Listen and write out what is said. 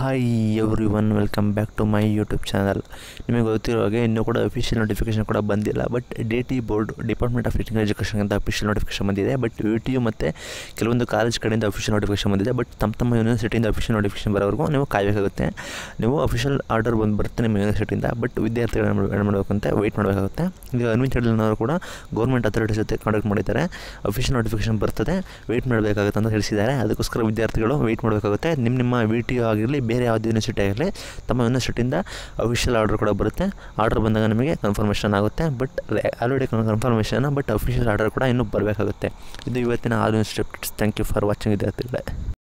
hi everyone welcome back to my YouTube channel ನಿಮಗೆ ಗೊತ್ತಿರೋ ಹಾಗೆ ಇನ್ನೂ ಕೂಡ ಅಫಿಷಿಯಲ್ ನೋಟಿಫಿಕೇಶನ್ ಕೂಡ ಬಂದಿಲ್ಲ but D T board department of technical education ಅಂತ ಅಫಿಷಿಯಲ್ ನೋಟಿಫಿಕೇಶನ್ ಬಂದಿದೆ ಬಟ್ ಯು ಟಿ ಯು ಮತ್ತು ಕೆಲವೊಂದು ಕಾಲೇಜ್ ಕಡೆಯಿಂದ ಅಫಿಷಿಯಲ್ ನೋಟಿಫಿಕೇಶನ್ ಬಂದಿದೆ ಬಟ್ ತಮ್ಮ ತಮ್ಮ ಯೂನಿವರ್ಸಿಟಿಯಿಂದ ಅಫಿಷಿಯಲ್ ನೋಟಿಫಿಕೇಶನ್ ಬರೋವರೆಗೂ ನೀವು ಕಾಯಬೇಕಾಗುತ್ತೆ ನೀವು ಅಫಿಷಿಯಲ್ ಆರ್ಡರ್ ಬಂದು ಬರುತ್ತೆ ನಿಮ್ಮ ಯೂನಿವರ್ಸಿಟಿಯಿಂದ ಬಟ್ ವಿದ್ಯಾರ್ಥಿಗಳು ಏನು ಮಾಡ್- ಏನು ಮಾಡಬೇಕಂತ ವೆಯ್ಟ್ ಮಾಡಬೇಕಾಗುತ್ತೆ ಈಗ ಅನ್ವಿಂಟೆಡ್ ಕೂಡ ಗೌರ್ಮೆಂಟ್ ಅಥಾರಿಟಿ ಜೊತೆ ಕಾಂಟ್ಯಾಕ್ಟ್ ಮಾಡಿದ್ದಾರೆ ಅಫಿಷಿಯಲ್ ನೋಟಿಫಿಕೇಶನ್ ಬರ್ತದೆ ವೆಯ್ಟ್ ಮಾಡಬೇಕಾಗುತ್ತೆ ಅಂತ ತಿಳಿಸಿದ್ದಾರೆ ಅದಕ್ಕೋಸ್ಕರ ವಿದ್ಯಾರ್ಥಿಗಳು ವೆಯ್ಟ್ ಮಾಡಬೇಕಾಗುತ್ತೆ ನಿಮ್ಮ ನಿಮ್ಮ ವಿ ಟಿ ಯು ಆಗಿರಲಿ ಬೇರೆ ಯಾವುದೇ ಯೂನಿವರ್ಸಿಟಿ ಆಗಲಿ ತಮ್ಮ ಯೂನಿವರ್ಸಿಟಿಯಿಂದ ಅಫಿಷಿಯಲ್ ಆರ್ಡರ್ ಕೂಡ ಬರುತ್ತೆ ಆರ್ಡರ್ ಬಂದಾಗ ನಿಮಗೆ ಕನ್ಫರ್ಮೇಷನ್ ಆಗುತ್ತೆ but already confirmation but official order ಕೂಡ ಇನ್ನೂ ಬರಬೇಕಾಗುತ್ತೆ ಇದು ಇವತ್ತಿನ all university thank you for watching ವಿದ್ಯಾರ್ಥಿಗಳೇ